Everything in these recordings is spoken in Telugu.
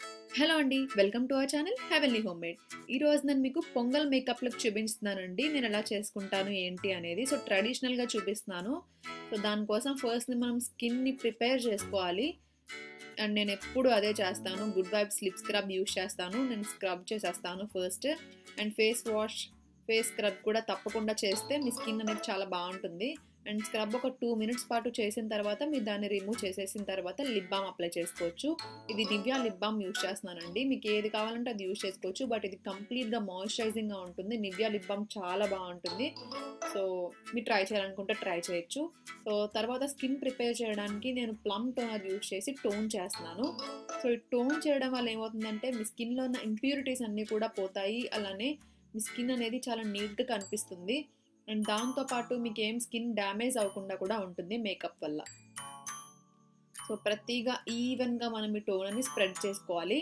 హలో అండి welcome to our channel heavenly home made ఈ రోజు నేను మీకు పొంగల్ మేకప్ లుక్ చూపిస్తున్నానండి నేను ఎలా చేసుకుంటాను ఏంటి అనేది సో ట్రెడిషనల్గా చూపిస్తున్నాను సో దానికోసం ఫస్ట్ మనం స్కిన్ని ప్రిపేర్ చేసుకోవాలి అండ్ నేను ఎప్పుడు అదే చేస్తాను good vibe slip scrub use చేస్తాను నేను స్క్రబ్ చేసేస్తాను first and face wash face scrub కూడా తప్పకుండా చేస్తే మీ స్కిన్ అనేది చాలా బాగుంటుంది అండ్ స్క్రబ్ ఒక టూ మినిట్స్ పాటు చేసిన తర్వాత మీరు దాన్ని రిమూవ్ చేసేసిన తర్వాత లిప్ బామ్ అప్లై చేసుకోవచ్చు ఇది దివ్య లిప్ బామ్ యూస్ చేస్తున్నానండి మీకు ఏది కావాలంటే అది యూస్ చేసుకోవచ్చు బట్ ఇది కంప్లీట్గా మాయిశ్చరైజింగ్గా ఉంటుంది నివ్యా లిప్ బామ్ చాలా బాగుంటుంది సో మీరు ట్రై చేయాలనుకుంటే ట్రై చేయొచ్చు సో తర్వాత స్కిన్ ప్రిపేర్ చేయడానికి నేను ప్లమ్ టోనర్ యూస్ చేసి టోన్ చేస్తున్నాను సో ఈ టోన్ చేయడం వల్ల ఏమవుతుందంటే మీ స్కిన్లో ఉన్న ఇంప్యూరిటీస్ అన్నీ కూడా పోతాయి అలానే మీ స్కిన్ అనేది చాలా నీట్గా కనిపిస్తుంది అండ్ దాంతోపాటు మీకు ఏం స్కిన్ డ్యామేజ్ అవ్వకుండా కూడా ఉంటుంది మేకప్ వల్ల సో ప్రతిగా ఈవెన్గా మనం ఈ టోన్ అని స్ప్రెడ్ చేసుకోవాలి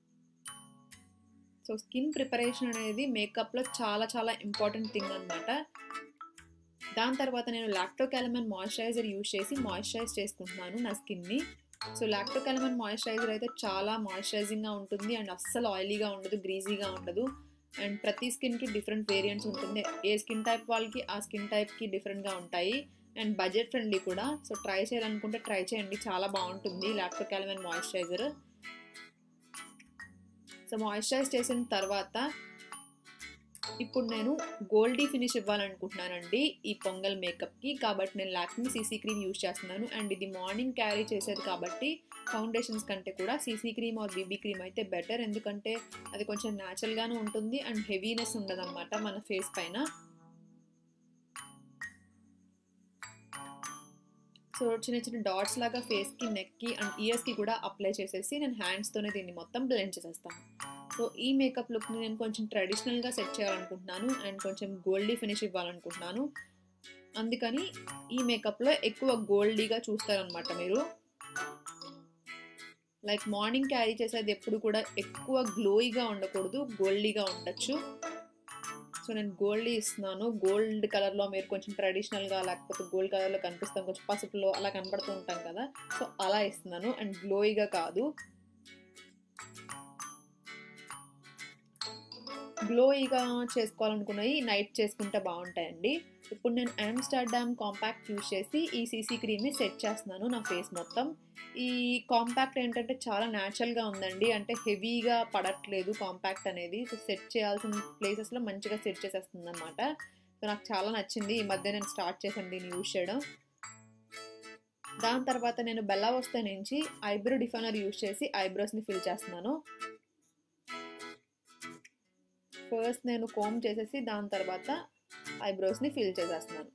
సో స్కిన్ ప్రిపరేషన్ అనేది మేకప్లో చాలా చాలా ఇంపార్టెంట్ థింగ్ అనమాట దాని తర్వాత నేను లాక్టో క్యాలమన్ మాయిశ్చరైజర్ యూజ్ చేసి మాయిశ్చరైజ్ చేసుకుంటున్నాను నా స్కిన్ని సో లాక్టో క్యాలమన్ మాయిశ్చరైజర్ అయితే చాలా మాయిశ్చరైజింగ్గా ఉంటుంది అండ్ అస్సలు ఆయిలీగా ఉండదు గ్రీజీగా ఉండదు అండ్ ప్రతి స్కిన్కి డిఫరెంట్ వేరియంట్స్ ఉంటుంది ఏ స్కిన్ టైప్ వాళ్ళకి ఆ స్కిన్ టైప్కి డిఫరెంట్గా ఉంటాయి అండ్ బడ్జెట్ ఫ్రెండ్లీ కూడా సో ట్రై చేయాలనుకుంటే ట్రై చేయండి చాలా బాగుంటుంది Lacto Calamine moisturizer so moisturize చేసిన తర్వాత ఇప్పుడు నేను గోల్డీ ఫినిష్ ఇవ్వాలనుకుంటున్నానండి ఈ పొంగల్ మేకప్కి కాబట్టి నేను లాక్మీ సీసీ క్రీమ్ యూస్ చేస్తున్నాను అండ్ ఇది మార్నింగ్ క్యారీ చేసేది కాబట్టి ఫౌండేషన్స్ కంటే కూడా CC cream or BB cream అయితే బెటర్ ఎందుకంటే అది కొంచెం న్యాచురల్గానే ఉంటుంది అండ్ హెవీనెస్ ఉండదన్నమాట మన ఫేస్ పైన సో చిన్న చిన్న డాట్స్ లాగా ఫేస్కి నెక్కి అండ్ ఇయర్స్కి కూడా అప్లై చేసేసి నేను హ్యాండ్స్తోనే దీన్ని మొత్తం బ్లెండ్ చేసేస్తాను సో ఈ మేకప్ లుక్ని నేను కొంచెం ట్రెడిషనల్గా సెట్ చేయాలనుకుంటున్నాను అండ్ కొంచెం గోల్డీ ఫినిష్ ఇవ్వాలనుకుంటున్నాను అందుకని ఈ మేకప్లో ఎక్కువ గోల్డీగా చూస్తారనమాట మీరు లైక్ మార్నింగ్ క్యారీ చేసేది ఎప్పుడు కూడా ఎక్కువ గ్లోయిగా ఉండకూడదు గోల్డీగా ఉండొచ్చు సో నేను గోల్డ్ ఇస్తున్నాను గోల్డ్ కలర్లో మీరు కొంచెం ట్రెడిషనల్గా లేకపోతే గోల్డ్ కలర్లో కనిపిస్తాం కొంచెం పసుపులో అలా కనపడుతూ ఉంటాం కదా సో అలా ఇస్తున్నాను అండ్ గ్లోయిగా కాదు గ్లోయిగా చేసుకోవాలనుకున్నవి నైట్ చేసుకుంటే బాగుంటాయండి ఇప్పుడు నేను ఆమ్స్టర్డామ్ కాంపాక్ట్ యూస్ చేసి ఈ సీసీ క్రీమ్ని సెట్ చేస్తున్నాను నా ఫేస్ మొత్తం ఈ కాంపాక్ట్ ఏంటంటే చాలా న్యాచురల్గా ఉందండి అంటే హెవీగా పడట్లేదు కాంపాక్ట్ అనేది సో సెట్ చేయాల్సిన ప్లేసెస్లో మంచిగా సెట్ చేసేస్తుంది అనమాట సో నాకు చాలా నచ్చింది ఈ మధ్య నేను స్టార్ట్ చేశాను దీన్ని యూజ్ చేయడం దాని తర్వాత నేను బెల్లా వస్తే నుంచి ఐబ్రో డిఫైనర్ యూజ్ చేసి ఐబ్రోస్ని ఫిల్ చేస్తున్నాను ఫస్ట్ నేను కోమ్ చేసేసి దాని తర్వాత ఐబ్రోస్ని ఫిల్ చేసేస్తున్నాను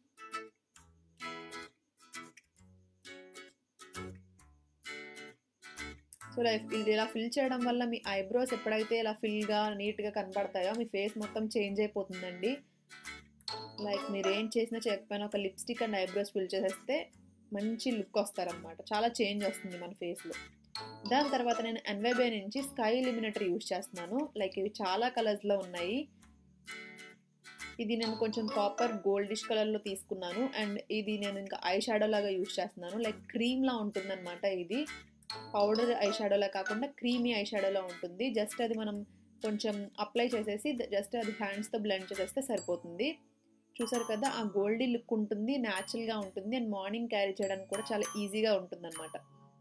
సో ఇది ఇలా ఫిల్ చేయడం వల్ల మీ ఐబ్రోస్ ఎప్పుడైతే ఇలా ఫిల్గా నీట్గా కనబడతాయో మీ ఫేస్ మొత్తం చేంజ్ అయిపోతుందండి లైక్ మీరు ఏం చేసినా చేయకపోయినా ఒక లిప్స్టిక్ అండ్ ఐబ్రోస్ ఫిల్ చేసేస్తే మంచి లుక్ వస్తారనమాట చాలా చేంజ్ వస్తుంది మన ఫేస్లో దాని తర్వాత నేను ఎన్వైబే నుంచి స్కై ఎలిమినేటర్ యూస్ చేస్తున్నాను లైక్ ఇవి చాలా కలర్స్లో ఉన్నాయి ఇది నేను కొంచెం కాపర్ గోల్డిష్ కలర్లో తీసుకున్నాను అండ్ ఇది నేను ఇంకా ఐ షాడో లాగా యూస్ చేస్తున్నాను లైక్ క్రీమ్లా ఉంటుందన్నమాట ఇది పౌడర్ ఐ షాడోలా కాకుండా క్రీమీ ఐ షాడోలా ఉంటుంది జస్ట్ అది మనం కొంచెం అప్లై చేసేసి జస్ట్ అది హ్యాండ్స్తో బ్లెండ్ చేసేస్తే సరిపోతుంది చూసారు కదా ఆ గోల్డీ లుక్ ఉంటుంది న్యాచురల్గా ఉంటుంది అండ్ మార్నింగ్ క్యారీ చేయడానికి కూడా చాలా ఈజీగా ఉంటుంది అనమాట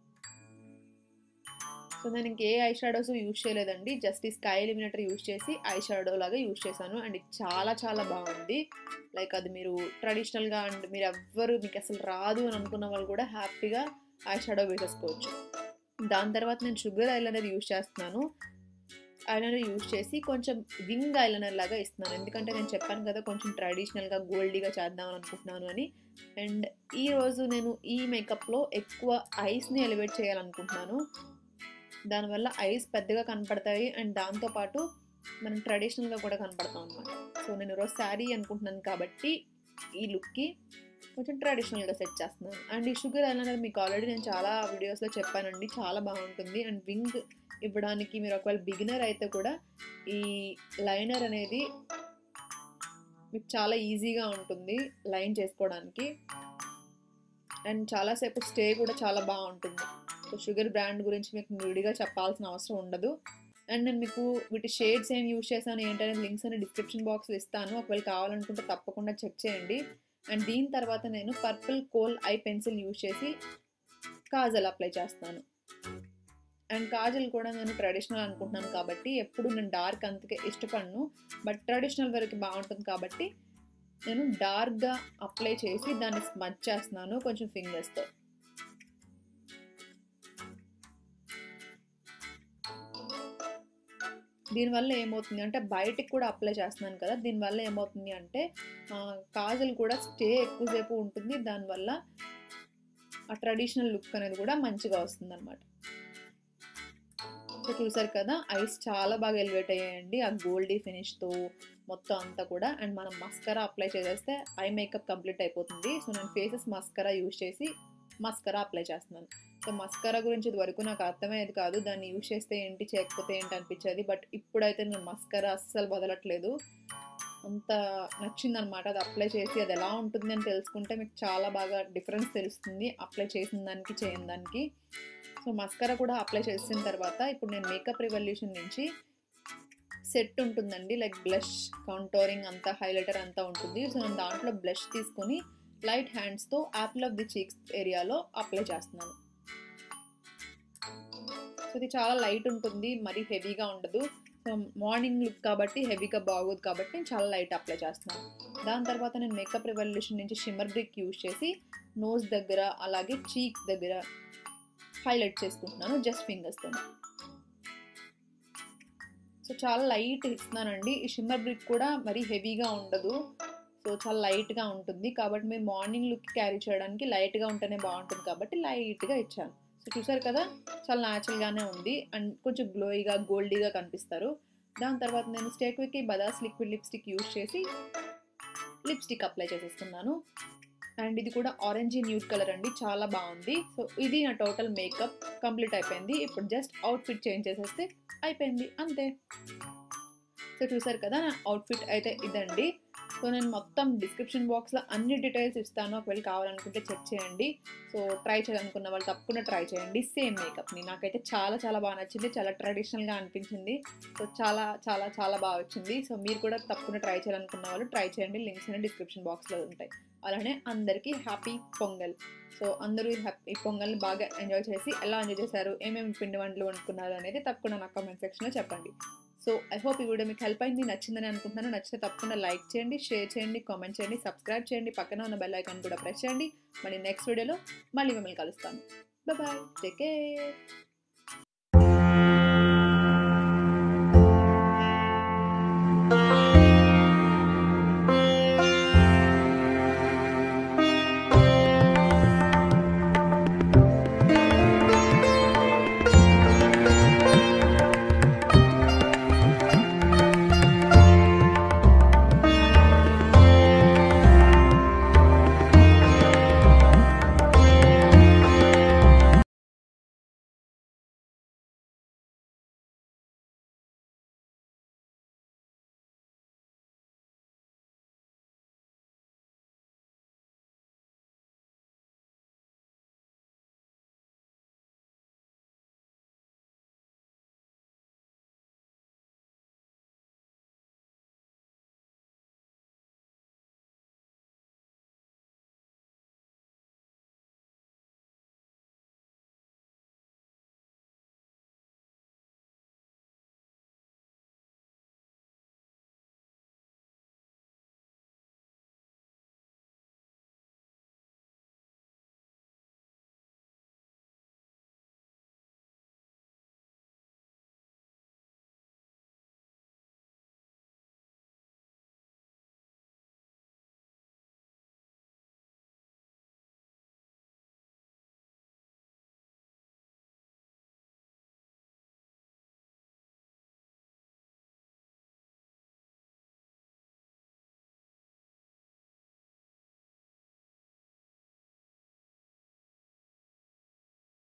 సో నేను ఇంకే ఐ షాడోస్ యూజ్ చేయలేదండి జస్ట్ ఈ స్కై ఎలిమినేటర్ యూజ్ చేసి ఐ షాడో లాగా యూజ్ చేశాను అండ్ ఇది చాలా చాలా బాగుంది లైక్ అది మీరు ట్రెడిషనల్గా అండ్ మీరు ఎవ్వరు మీకు అసలు రాదు అని అనుకున్న వాళ్ళు కూడా హ్యాపీగా ఐ షాడో వేసేసుకోవచ్చు దాని తర్వాత నేను షుగర్ ఐలైనర్ యూజ్ చేస్తున్నాను ఐలైనర్ యూజ్ చేసి కొంచెం వింగ్ ఐలైనర్ లాగా ఇస్తున్నాను ఎందుకంటే నేను చెప్పాను కదా కొంచెం ట్రెడిషనల్గా గోల్డీగా చేద్దామని అనుకుంటున్నాను అని అండ్ ఈరోజు నేను ఈ మేకప్లో ఎక్కువ ఐస్ని ఎలివేట్ చేయాలనుకుంటున్నాను దానివల్ల ఐస్ పెద్దగా కనపడతాయి అండ్ దాంతోపాటు మనం ట్రెడిషనల్గా కూడా కనపడతాం అనమాట సో నేను ఈరోజు శారీ అనుకుంటున్నాను కాబట్టి ఈ లుక్కి కొంచెం ట్రెడిషనల్గా సెట్ చేస్తున్నాను అండ్ ఈ షుగర్ ఐలైనర్ మీకు ఆల్రెడీ నేను చాలా వీడియోస్లో చెప్పానండి చాలా బాగుంటుంది అండ్ వింగ్ ఇవ్వడానికి మీరు ఒకవేళ బిగినర్ అయితే కూడా ఈ లైనర్ అనేది మీకు చాలా ఈజీగా ఉంటుంది లైన్ చేసుకోవడానికి అండ్ చాలాసేపు స్టే కూడా చాలా బాగుంటుంది సో సో షుగర్ బ్రాండ్ గురించి మీకు విడిగా చెప్పాల్సిన అవసరం ఉండదు అండ్ నేను మీకు వీటి షేడ్స్ ఏం యూజ్ చేశాను ఏంటనే లింక్స్ అని డిస్క్రిప్షన్ బాక్స్లో ఇస్తాను ఒకవేళ కావాలనుకుంటే తప్పకుండా చెక్ చేయండి అండ్ దీని తర్వాత నేను purple kohl eye pencil use చేసి కాజల్ అప్లై చేస్తాను అండ్ కాజల్ కూడా నేను ట్రెడిషనల్ అనుకుంటున్నాను కాబట్టి ఎప్పుడు నేను డార్క్ అంతకే ఇష్టపడను బట్ ట్రెడిషనల్ వరకు బాగుంటుంది కాబట్టి నేను డార్క్గా అప్లై చేసి దాన్ని స్మచ్ చేస్తున్నాను కొంచెం ఫింగర్స్తో దీనివల్ల ఏమవుతుంది అంటే బయటికి కూడా అప్లై చేస్తున్నాను కదా దీనివల్ల ఏమవుతుంది అంటే కాజల్ కూడా స్టే ఎక్కువసేపు ఉంటుంది దానివల్ల ఆ ట్రెడిషనల్ లుక్ అనేది కూడా మంచిగా వస్తుంది అనమాట సో చూసారు కదా ఐస్ చాలా బాగా ఎలివేట్ అయ్యాయండి ఆ గోల్డీ ఫినిష్తో మొత్తం అంతా కూడా అండ్ మనం మస్కరా అప్లై చేసేస్తే ఐ మేకప్ కంప్లీట్ అయిపోతుంది సో నేను ఫేసెస్ మస్కరా యూజ్ చేసి మస్కరా అప్లై చేస్తున్నాను సో మస్కరా గురించి ఇది వరకు నాకు అర్థమయ్యేది కాదు దాన్ని యూజ్ చేస్తే ఏంటి చేయకపోతే ఏంటి అనిపించేది బట్ ఇప్పుడైతే నేను మస్కరా అస్సలు వదలట్లేదు అంత నచ్చిందనమాట అది అప్లై చేసి అది ఎలా ఉంటుంది అని తెలుసుకుంటే మీకు చాలా బాగా డిఫరెన్స్ తెలుస్తుంది అప్లై చేసిన దానికి చేయని దానికి సో మస్కరా కూడా అప్లై చేసిన తర్వాత ఇప్పుడు నేను మేకప్ రివల్యూషన్ నుంచి సెట్ ఉంటుందండి లైక్ బ్లష్ కౌంటోరింగ్ అంతా హైలైటర్ అంతా ఉంటుంది సో నేను దాంట్లో బ్లష్ తీసుకొని లైట్ హ్యాండ్స్తో యాపిల్ ఆఫ్ ది చీక్స్ ఏరియాలో అప్లై చేస్తున్నాను సో ఇది చాలా లైట్ ఉంటుంది మరీ హెవీగా ఉండదు సో మార్నింగ్ లుక్ కాబట్టి హెవీగా బాగోదు కాబట్టి నేను చాలా లైట్ అప్లై చేస్తున్నాను దాని తర్వాత నేను మేకప్ రివల్యూషన్ నుంచి షిమ్మర్ బ్రిక్ యూజ్ చేసి నోస్ దగ్గర అలాగే చీక్స్ దగ్గర హైలైట్ చేసుకుంటున్నాను జస్ట్ ఫింగర్స్తో సో చాలా లైట్ ఇస్తున్నానండి ఈ షిమ్మర్ బ్రిక్ కూడా మరీ హెవీగా ఉండదు సో చాలా లైట్గా ఉంటుంది కాబట్టి మీరు మార్నింగ్ లుక్ క్యారీ చేయడానికి లైట్గా ఉంటేనే బాగుంటుంది కాబట్టి లైట్గా ఇచ్చాను సో చూసారు కదా చాలా న్యాచురల్గానే ఉంది అండ్ కొంచెం గ్లోయిగా గోల్డీగా కనిపిస్తారు దాని తర్వాత నేను స్టేక్విక్కి బదాస్ లిక్విడ్ లిప్స్టిక్ యూజ్ చేసి లిప్స్టిక్ అప్లై చేసేస్తున్నాను అండ్ ఇది కూడా ఆరెంజ్ న్యూడ్ కలర్ అండి చాలా బాగుంది సో ఇది నా టోటల్ మేకప్ కంప్లీట్ అయిపోయింది ఇప్పుడు జస్ట్ అవుట్ఫిట్ చేంజ్ చేసేస్తే అయిపోయింది అంతే సో చూసారు కదా నా అవుట్ఫిట్ అయితే ఇదండి సో నేను మొత్తం డిస్క్రిప్షన్ బాక్స్లో అన్ని డీటెయిల్స్ ఇస్తాను ఒకవేళ కావాలనుకుంటే చెక్ చేయండి సో ట్రై చేయాలనుకున్న వాళ్ళు తప్పకుండా ట్రై చేయండి సేమ్ మేకప్ని నాకైతే చాలా చాలా బాగా నచ్చింది చాలా ట్రెడిషనల్గా అనిపించింది సో చాలా చాలా చాలా బాగా వచ్చింది సో మీరు కూడా తప్పకుండా ట్రై చేయాలనుకున్న వాళ్ళు ట్రై చేయండి లింక్స్ అన్ని డిస్క్రిప్షన్ బాక్స్లో ఉంటాయి అలానే అందరికీ హ్యాపీ పొంగల్ సో అందరూ ఈ పొంగల్ని బాగా ఎంజాయ్ చేసి ఎలా ఎంజాయ్ చేశారు ఏమేమి పిండి వంటలు వండుకున్నారు అనేది తప్పకుండా నా కామెంట్ సెక్షన్లో చెప్పండి సో ఐ హోప్ ఈ వీడియో మీకు హెల్ప్ అయింది నచ్చిందని అనుకుంటున్నాను నచ్చితే తప్పకుండా లైక్ చేయండి షేర్ చేయండి కామెంట్ చేయండి సబ్స్క్రైబ్ చేయండి పక్కన ఉన్న బెల్ ఐకాన్ కూడా ప్రెస్ చేయండి మళ్ళీ నెక్స్ట్ వీడియోలో మళ్ళీ మిమ్మల్ని కలుస్తాను బాయ్ టేక్ కేర్